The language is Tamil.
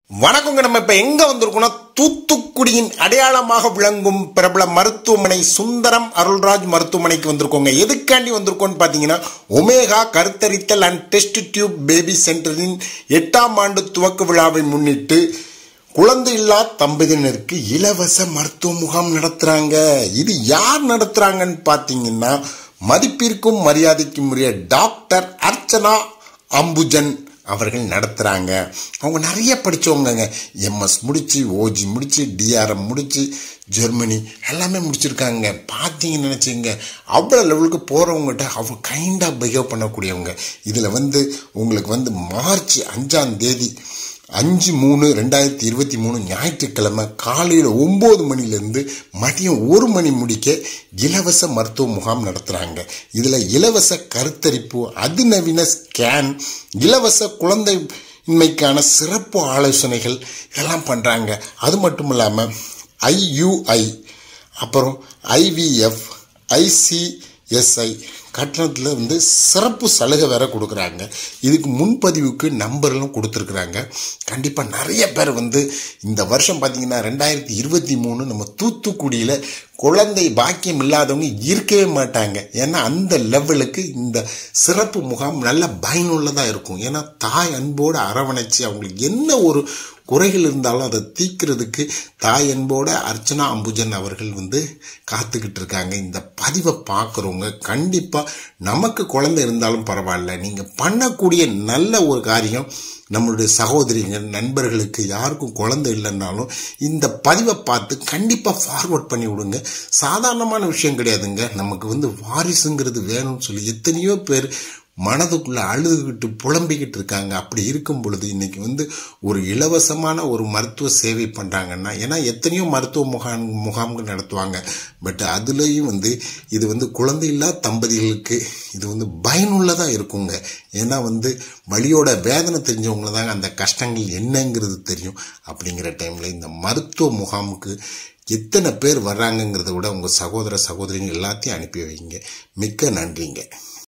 வணக்கங்க நம்ம இப்ப எங்க வந்திருக்கோம்னா தூத்துக்குடியின் அடையாளமாக விளங்கும் பிரபல மருத்துவமனை சுந்தரம் அருள்ராஜ் மருத்துவமனைக்கு வந்திருக்கோங்க எதுக்காண்டி வந்திருக்கோம்னு பாத்தீங்கன்னா ஒமேகா கருத்தரித்தல் அண்ட் டெஸ்ட் டியூப் பேபி சென்டரின் எட்டாம் ஆண்டு துவக்க விழாவை முன்னிட்டு குழந்தை இல்லா தம்பதியினருக்கு இலவச மருத்துவ முகாம் நடத்துறாங்க இது யார் நடத்துறாங்கன்னு பாத்தீங்கன்னா மதிப்பிற்கும் மரியாதைக்கும் உரிய டாக்டர் அர்ச்சனா அம்புஜன் அவர்கள் நடத்துகிறாங்க அவங்க நிறைய படித்தவங்கங்க எம்எஸ் முடித்து ஓஜி முடித்து டிஆர்எம் முடித்து ஜெர்மனி எல்லாமே முடிச்சிருக்காங்க பார்த்தீங்கன்னு நினச்சிங்க அவ்வளோ லெவலுக்கு போகிறவங்ககிட்ட அவங்க கைண்டாக பிஹேவ் பண்ணக்கூடியவங்க இதில் வந்து உங்களுக்கு வந்து மார்ச் அஞ்சாம் தேதி அஞ்சு மூணு ரெண்டாயிரத்தி இருபத்தி மூணு ஞாயிற்றுக்கிழமை காலையில் ஒம்பது மணிலேருந்து மதியம் ஒரு மணி முடிக்க இலவச மருத்துவ முகாம் நடத்துகிறாங்க இதில் இலவச கருத்தரிப்பு அதிநவீன ஸ்கேன் இலவச குழந்தை இன்மைக்கான சிறப்பு ஆலோசனைகள் இதெல்லாம் பண்ணுறாங்க அது மட்டும் இல்லாமல் ஐயுஐ அப்புறம் ஐவிஎஃப் ஐசிஎஸ்ஐ கட்டணத்தில் வந்து சிறப்பு சலுகை வேற கொடுக்குறாங்க இதுக்கு முன்பதிவுக்கு நம்பர்லாம் கொடுத்துருக்குறாங்க கண்டிப்பாக நிறைய பேர் வந்து இந்த வருஷம் பார்த்தீங்கன்னா ரெண்டாயிரத்தி இருபத்தி மூணு நம்ம தூத்துக்குடியில் குழந்தை பாக்கியம் இல்லாதவங்க இருக்கவே மாட்டாங்க ஏன்னா அந்த லெவலுக்கு இந்த சிறப்பு முகாம் நல்ல பயனுள்ளதாக இருக்கும் ஏன்னா தாய் அன்போடு அரவணைச்சு அவங்களுக்கு என்ன ஒரு குறைகள் இருந்தாலும் அதை தீர்க்கிறதுக்கு தாய் அன்போட அர்ச்சனா அம்புஜன் அவர்கள் வந்து காத்துக்கிட்டு இருக்காங்க இந்த பதிவை பார்க்குறவங்க கண்டிப்பாக நமக்கு குழந்தை இருந்தாலும் பரவாயில்ல நீங்கள் பண்ணக்கூடிய நல்ல ஒரு காரியம் நம்மளுடைய சகோதரிகள் நண்பர்களுக்கு யாருக்கும் குழந்தை இல்லைன்னாலும் இந்த பதிவை பார்த்து கண்டிப்பாக ஃபார்வர்ட் பண்ணி விடுங்க சாதாரணமான விஷயம் கிடையாதுங்க நமக்கு வந்து வாரிசுங்கிறது வேணும்னு சொல்லி எத்தனையோ பேர் மனதுக்குள்ள அழுதுகிட்டு புலம்பிக்கிட்டு இருக்காங்க அப்படி இருக்கும் பொழுது இன்னைக்கு வந்து ஒரு இலவசமான ஒரு மருத்துவ சேவை பண்ணுறாங்கன்னா ஏன்னா எத்தனையோ மருத்துவ முகாம் முகாம்கள் நடத்துவாங்க பட் அதுலேயும் வந்து இது வந்து குழந்தையில்லா தம்பதிகளுக்கு இது வந்து பயனுள்ளதாக இருக்குங்க ஏன்னா வந்து வழியோட வேதனை தெரிஞ்சவங்கள தாங்க அந்த கஷ்டங்கள் என்னங்கிறது தெரியும் அப்படிங்கிற டைமில் இந்த மருத்துவ முகாமுக்கு எத்தனை பேர் வர்றாங்கங்கிறத விட உங்கள் சகோதர சகோதரிங்க எல்லாத்தையும் அனுப்பி வைங்க மிக்க நன்றிங்க